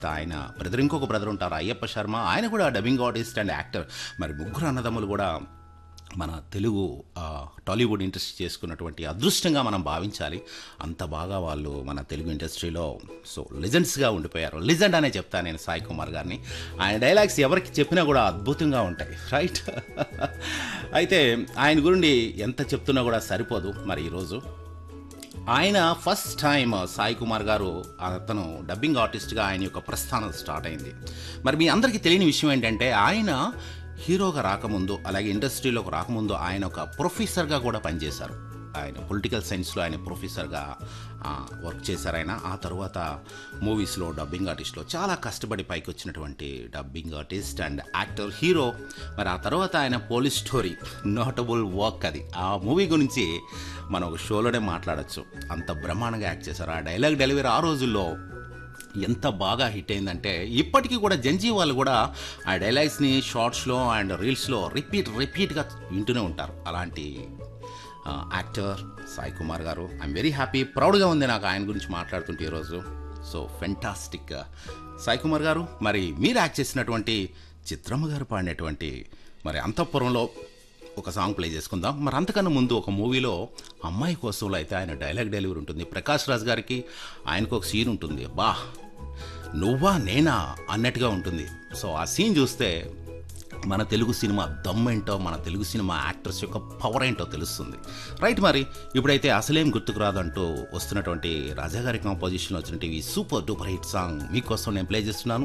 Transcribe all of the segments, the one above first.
ఆయన బ్రదర్ ఇంకొక బ్రదర్ ఉంటారు అయ్యప్ప శర్మ ఆయన కూడా డబ్బింగ్ ఆర్టిస్ట్ అండ్ యాక్టర్ మరి ముగ్గురు అన్నదమ్ములు కూడా మన తెలుగు ఆ, టాలీవుడ్ ఇండస్ట్రీ చేసుకున్నటువంటి అదృష్టంగా మనం భావించాలి అంత బాగా వాళ్ళు మన తెలుగు ఇండస్ట్రీలో సో లెజెండ్స్గా ఉండిపోయారు లెజెండ్ అనే చెప్తాను నేను సాయి కుమార్ గారిని ఆయన డైలాగ్స్ ఎవరికి చెప్పినా కూడా అద్భుతంగా ఉంటాయి రైట్ అయితే ఆయన గురించి ఎంత చెప్తున్నా కూడా సరిపోదు మరి ఈరోజు ఆయన ఫస్ట్ టైం సాయి కుమార్ గారు అతను డబ్బింగ్ ఆర్టిస్ట్గా ఆయన యొక్క ప్రస్థానం స్టార్ట్ అయింది మరి మీ అందరికీ తెలియని విషయం ఏంటంటే ఆయన హీరోగా రాకముందు అలాగే ఇండస్ట్రీలోకి రాకముందు ఆయన ఒక ప్రొఫెసర్గా కూడా పనిచేశారు ఆయన పొలిటికల్ సైన్స్లో ఆయన ప్రొఫెసర్గా ఆ, వర్క్ చేశారు ఆయన ఆ తర్వాత మూవీస్లో డబ్బింగ్ ఆర్టిస్ట్లో చాలా కష్టపడి పైకి వచ్చినటువంటి dubbing artist and actor hero మరి ఆ తర్వాత ఆయన పోలీస్ స్టోరీ నోటబుల్ వర్క్ అది ఆ మూవీ గురించి మనం ఒక షోలోనే మాట్లాడచ్చు అంత బ్రహ్మాండంగా యాక్ట్ చేశారు ఆ డైలాగ్ డెలివరీ ఆ రోజుల్లో ఎంత బాగా హిట్ అయిందంటే ఇప్పటికీ కూడా జంజీ వాళ్ళు కూడా ఆ డైలాగ్స్ని షార్ట్స్లో అండ్ రీల్స్లో రిపీట్ రిపీట్గా వింటూనే ఉంటారు అలాంటి ఆ, యాక్టర్ సాయి కుమార్ గారు ఐఎమ్ వెరీ హ్యాపీ ప్రౌడ్గా ఉంది నాకు ఆయన గురించి మాట్లాడుతుంటే ఈరోజు సో ఫెంటాస్టిక్ సాయి కుమార్ గారు మరి మీరు యాక్ట్ చేసినటువంటి చిత్రమ్మ గారు పాడినటువంటి మరి అంతఃపురంలో ఒక సాంగ్ ప్లే చేసుకుందాం మరి అంతకన్నా ముందు ఒక మూవీలో అమ్మాయి కోసంలో అయితే ఆయన డైలాగ్ డెలివరీ ఉంటుంది ప్రకాష్ రాజ్ గారికి ఆయనకు ఒక సీన్ ఉంటుంది బా నువ్వా నేనా అన్నట్టుగా ఉంటుంది సో ఆ సీన్ చూస్తే మన తెలుగు సినిమా దమ్మేంటో మన తెలుగు సినిమా యాక్టర్స్ యొక్క పవర్ ఏంటో తెలుస్తుంది రైట్ మరి ఇప్పుడైతే అసలేం గుర్తుకు రాదంటూ వస్తున్నటువంటి రాజాగారి కాంపోజిషన్ వచ్చినటువంటి ఈ సూపర్ డూపర్ హిట్ సాంగ్ మీకోసం నేను ప్లే చేస్తున్నాను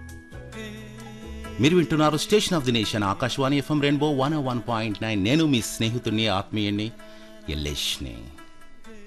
మీరు వింటున్నారు station of the nation Akashvani FM rainbow one one point nine నేను మీ స్నేహితుడిని ఆత్మీయుణ్ణి ఎల్లేష్ని